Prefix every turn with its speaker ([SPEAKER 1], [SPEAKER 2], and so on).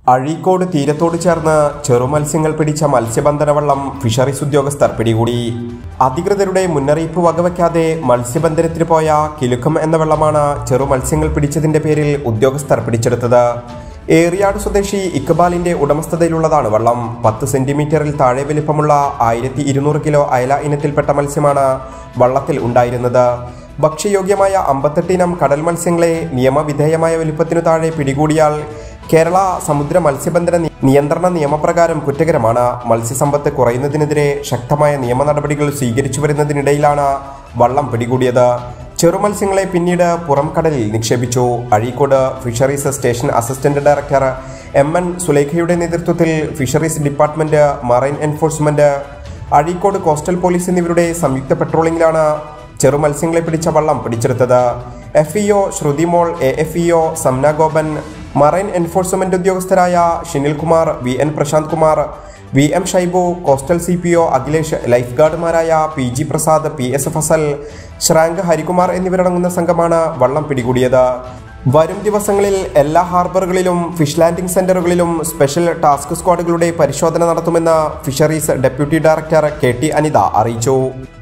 [SPEAKER 1] അഴീക്കോട് തീരത്തോട് ചേർന്ന് ചെറുമത്സ്യങ്ങൾ പിടിച്ച മത്സ്യബന്ധന വള്ളം ഫിഷറീസ് ഉദ്യോഗസ്ഥർ പിടികൂടി അധികൃതരുടെ മുന്നറിയിപ്പ് വകവയ്ക്കാതെ മത്സ്യബന്ധനത്തിന് പോയ കിലുക്കം എന്ന വെള്ളമാണ് ചെറുമത്സ്യങ്ങൾ പിടിച്ചതിന്റെ പേരിൽ ഉദ്യോഗസ്ഥർ പിടിച്ചെടുത്തത് ഏറിയാട് സ്വദേശി ഇക്ബാലിന്റെ ഉടമസ്ഥതയിലുള്ളതാണ് വള്ളം പത്ത് സെന്റിമീറ്ററിൽ താഴെ വലിപ്പമുള്ള ആയിരത്തി ഇരുന്നൂറ് കിലോ അയല ഇനത്തിൽപ്പെട്ട മത്സ്യമാണ് വള്ളത്തിൽ ഉണ്ടായിരുന്നത് ഭക്ഷ്യയോഗ്യമായ അമ്പത്തെട്ട് ഇനം കടൽ മത്സ്യങ്ങളെ നിയമവിധേയമായ വലിപ്പത്തിനു താഴെ പിടികൂടിയാൽ കേരള സമുദ്ര മത്സ്യബന്ധന നി- നിയന്ത്രണ നിയമപ്രകാരം കുറ്റകരമാണ് മത്സ്യസമ്പത്ത് കുറയുന്നതിനെതിരെ ശക്തമായ നിയമ നടപടികൾ സ്വീകരിച്ചു വരുന്നതിനിടയിലാണ് വള്ളം പിടികൂടിയത് ചെറുമത്സ്യങ്ങളെ പിന്നീട് പുറം കടലിൽ നിക്ഷേപിച്ചു Azhikode fisheries station assistant director M N സുലേഖയുടെ നേതൃത്വത്തിൽ fisheries department marine enforcement Azhikode coastal police എന്നിവരുടെ സംയുക്ത പെട്രോളിംഗിലാണ് ചെറുമത്സ്യങ്ങളെ പിടിച്ച വള്ളം പിടിച്ചെടുത്തത് F EO Shrutimol A F EO Samna Gopan marine enforcement ഉദ്യോഗസ്ഥരായ Shinil Kumar V N Prashanth Kumar V M Shaibu coastal C P O Akhilesh life ഗാർഡുമാരായ P G Prasad P S Fazal ശ്രാങ്ക് ഹരികുമാർ എന്നിവരടങ്ങുന്ന സംഘമാണ് വള്ളം പിടികൂടിയത് വരും ദിവസങ്ങളിൽ എല്ലാ ഹാർബറുകളിലും ഫിഷ് ലാൻഡിംഗ് സെന്ററുകളിലും സ്പെഷ്യൽ ടാസ്ക് സ്ക്വാഡുകളുടെ പരിശോധന നടത്തുമെന്ന് fisheries deputy director K T Anitha അറിയിച്ചു